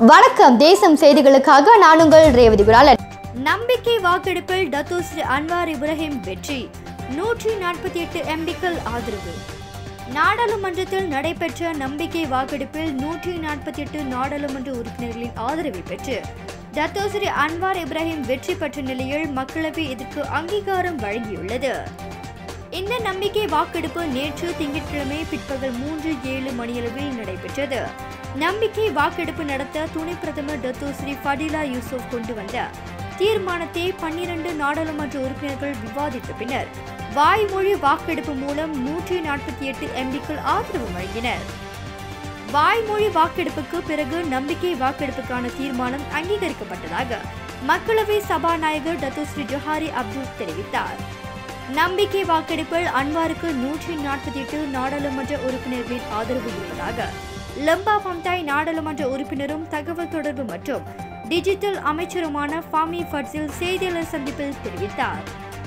வணக்கம் தேசம் செய்திகளுக்காக நான் உங்கள் ரேவதி குராலன் நம்பிக்கை வாக்கெடுப்பில் டத்தோஸ்ரீ அன்வார் இப்ராஹிம் வெற்றி நூற்றி நாற்பத்தி எட்டு எம்பிக்கள் ஆதரவு நாடாளுமன்றத்தில் நடைபெற்ற நம்பிக்கை வாக்கெடுப்பில் நூற்றி நாற்பத்தி எட்டு நாடாளுமன்ற உறுப்பினர்களின் ஆதரவை பெற்று டத்தோஸ்ரீ அன்வார் இப்ராஹிம் வெற்றி பெற்ற நிலையில் மக்களவை இதற்கு அங்கீகாரம் வழங்கியுள்ளது இந்த நம்பிக்கை வாக்கெடுப்பு நேற்று திங்கட்கிழமை பிற்பகல் மூன்று ஏழு மணியளவில் நடைபெற்றது நம்பிக்கை வாக்கெடுப்பு நடத்த துணை பிரதமர் டத்தோஸ்ரீ ஃபடிலா யூசுப் கொண்டு வந்த தீர்மானத்தை பன்னிரண்டு நாடாளுமன்ற உறுப்பினர்கள் விவாதித்த பின்னர் வாய்மொழி வாக்கெடுப்பு மூலம் நூற்றி நாற்பத்தி எட்டு எம்பிக்கள் ஆதரவு வழங்கினர் வாய்மொழி வாக்கெடுப்புக்கு பிறகு நம்பிக்கை வாக்கெடுப்புக்கான தீர்மானம் அங்கீகரிக்கப்பட்டதாக மக்களவை சபாநாயகர் டத்துஸ்ரீ ஜொஹாரி அப்துல் தெரிவித்தார் நம்பிக்கை வாக்கெடுப்பில் அன்வாருக்கு நூற்றி நாற்பத்தி எட்டு நாடாளுமன்ற உறுப்பினர்களின் ஆதரவு இருப்பதாக லம்பா பம்தாய் நாடாளுமன்ற உறுப்பினரும் தகவல் தொடர்பு மற்றும் டிஜிட்டல் அமைச்சருமான ஃபாமி ஃபட்ஸில் செய்தியாளர் சந்திப்பில் தெரிவித்தார்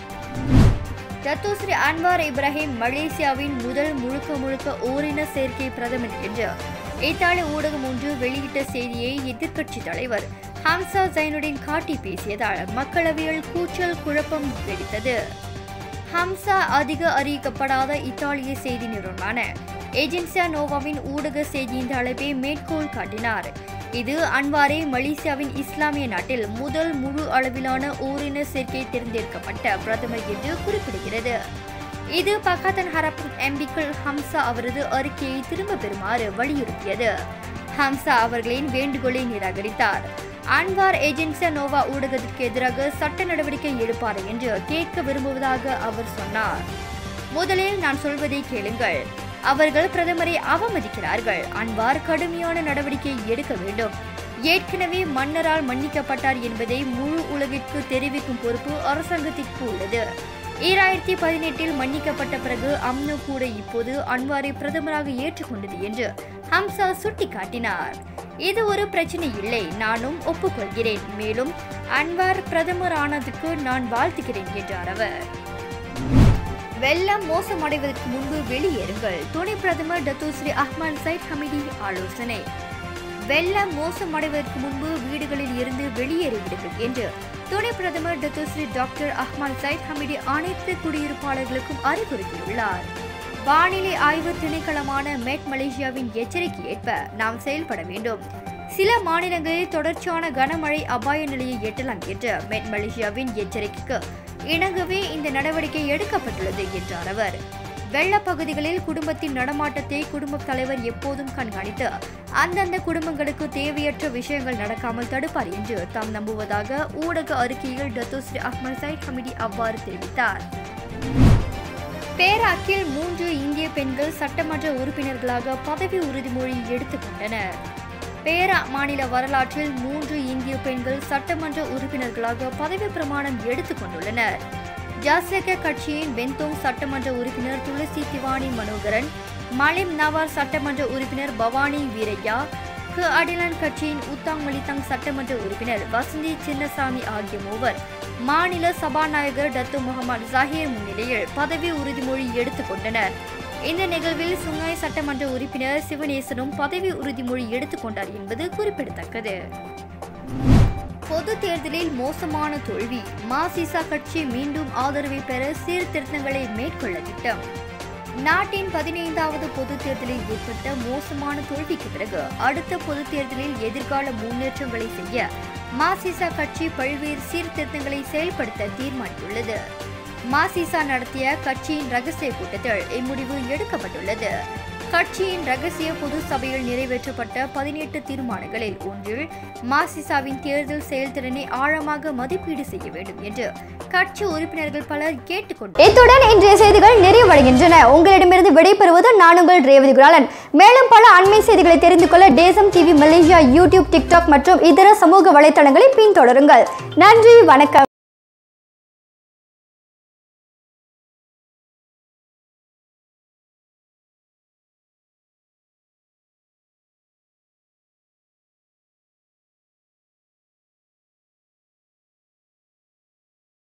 டத்தோஸ்ரீ அன்வார் இப்ராஹிம் மலேசியாவின் முதல் முழுக்க முழுக்க ஓரின சேர்க்கை பிரதமர் என்று இத்தாலி ஊடகம் ஒன்று வெளியிட்ட செய்தியை எதிர்க்கட்சி தலைவர் ஹம்சா ஜைனுடன் காட்டி பேசியதால் மக்களவையில் கூச்சல் குழப்பம் வெடித்தது ஹம்சா அதிக அறிவிக்கப்படாத இத்தாலிய செய்தி நிறுவனமான ஏஜென்சியா நோவாவின் ஊடக செய்தியின் தலைப்பை மேற்கோள் காட்டினார் இது அன்வாரே மலேசியாவின் இஸ்லாமிய நாட்டில் முதல் முழு அளவிலான ஓரின சேர்க்கை தேர்ந்தெடுக்கப்பட்ட பிரதமர் என்று குறிப்பிடுகிறது இது பகாத்தன் ஹரப்பின் எம்பிக்கள் ஹம்சா அவரது அறிக்கையை திரும்ப பெறுமாறு வலியுறுத்தியது ஹம்சா அவர்களின் வேண்டுகோளை நிராகரித்தார் அன்வார் ஏஜென்சியா நோவா ஊடகத்திற்கு எதிராக சட்ட நடவடிக்கை எடுப்பார் என்று கேட்க விரும்புவதாக அவர் சொன்னார் முதலில் நான் சொல்வதை கேளுங்கள் அவர்கள் பிரதமரை அவமதிக்கிறார்கள் அன்வார் கடுமையான நடவடிக்கை எடுக்க வேண்டும் ஏற்கனவே மன்னரால் மன்னிக்கப்பட்டார் என்பதை முழு உலகிற்கு தெரிவிக்கும் பொறுப்பு அரசாங்கத்திற்கு உள்ளது ஈராயிரத்தி பதினெட்டில் மன்னிக்கப்பட்ட பிறகு அம்னோ கூட இப்போது அன்வாரை பிரதமராக ஏற்றுக்கொண்டது என்று ஹம்சா சுட்டிக்காட்டினார் இது ஒரு பிரச்சனை இல்லை நானும் ஒப்புக்கொள்கிறேன் மேலும் அன்வார் பிரதமர் ஆனதுக்கு நான் வாழ்த்துகிறேன் என்றார் அவர் வெள்ளம் மோசமடைவதற்கு முன்பு வெளியேறுங்கள் துணை பிரதமர் டத்தோஸ்ரீ அஹ்மத் சைட் ஹமிடி ஆலோசனை வெள்ளம் மோசமடைவதற்கு முன்பு வீடுகளில் இருந்து வெளியேறிவிடுங்கள் என்று துணை பிரதமர் Dato Sri doctor Ahmad Zahid Hamidi அனைத்து குடியிருப்பாளர்களுக்கும் அறிவுறுத்தியுள்ளார் வானிலை ஆய்வு திணைக்களமான மெட் மலேசியாவின் எச்சரிக்கை ஏற்ப நாம் செயல்பட வேண்டும் சில மாநிலங்களில் தொடர்ச்சியான கனமழை அபாய நிலையை எட்டலாம் என்று மெட் மலேசியாவின் எச்சரிக்கைக்கு இணங்கவே இந்த நடவடிக்கை எடுக்கப்பட்டுள்ளது என்றார் அவர் வெள்ளப்பகுதிகளில் குடும்பத்தின் நடமாட்டத்தை குடும்ப தலைவர் எப்போதும் கண்காணித்து அந்தந்த குடும்பங்களுக்கு தேவையற்ற விஷயங்கள் நடக்காமல் தடுப்பார் என்று தாம் நம்புவதாக ஊடக அறிக்கையில் டத்தோஸ்ரீ அஹ்மத் சைட் ஹமிடி அவ்வாறு தெரிவித்தார் பேராக்கில் மூன்று இந்திய பெண்கள் சட்டமன்ற உறுப்பினர்களாக பதவி உறுதிமொழி எடுத்துக்கொண்டனர் பேரா மாநில வரலாற்றில் மூன்று இந்திய பெண்கள் சட்டமன்ற உறுப்பினர்களாக பதவி பிரமாணம் எடுத்துக்கொண்டுள்ளனர் ஜாசக கட்சியின் பெந்தோங் சட்டமன்ற உறுப்பினர் துளசி திவானி மனோகரன் மலிம் நவார் சட்டமன்ற உறுப்பினர் பவானி வீரையா கு அடிலான் கட்சியின் உத்தாங் மலித்தாங் சட்டமன்ற உறுப்பினர் வசந்தி சின்னசாமி ஆகிய மூவர் மாநில சபாநாயகர் டத்து முகமது ஜாஹீர் முன்னிலையில் பதவி உறுதிமொழி எடுத்துக்கொண்டனர் இந்த நிகழ்வில் சுங்காய் சட்டமன்ற உறுப்பினர் சிவநேசனும் பதவி உறுதிமொழி எடுத்துக்கொண்டார் என்பது குறிப்பிடத்தக்கது பொது தேர்தலில் மோசமான தோல்வி மாசிசா கட்சி மீண்டும் ஆதரவை பெற சீர்திருத்தங்களை மேற்கொள்ள திட்டம் நாட்டின் பதினைந்தாவது பொது தேர்தலில் ஏற்பட்ட மோசமான தோல்விக்கு பிறகு அடுத்த பொது தேர்தலில் எதிர்கால முன்னேற்றங்களை செய்ய மாசிசா கட்சி பல்வேறு சீர்திருத்தங்களை செயல்படுத்த தீர்மானித்துள்ளது மாசிசா நடத்திய கட்சியின் ரகசிய கூட்டத்தில் இம்முடிவு எடுக்கப்பட்டுள்ளது கட்சியின் ரகசிய பொது சபையில் நிறைவேற்றப்பட்ட பதினெட்டு தீர்மானங்களில் ஒன்றில் மாசிசாவின் தேர்தல் செயல்திறனை ஆழமாக மதிப்பீடு செய்ய வேண்டும் என்று கட்சி உறுப்பினர்கள் பலர் கேட்டுக்கொண்டனர் இத்துடன் இன்றைய செய்திகள் நிறைவடைகின்றன உங்களிடமிருந்து விடைபெறுவது நான் உங்கள் ரேவதி குராலன் மேலும் பல அண்மை செய்திகளை தெரிந்து கொள்ள தேசம் டிவி மலேசியா யூடியூப் டிக்டாக் மற்றும் இதர சமூக வலைத்தளங்களை பின்தொடருங்கள் நன்றி வணக்கம்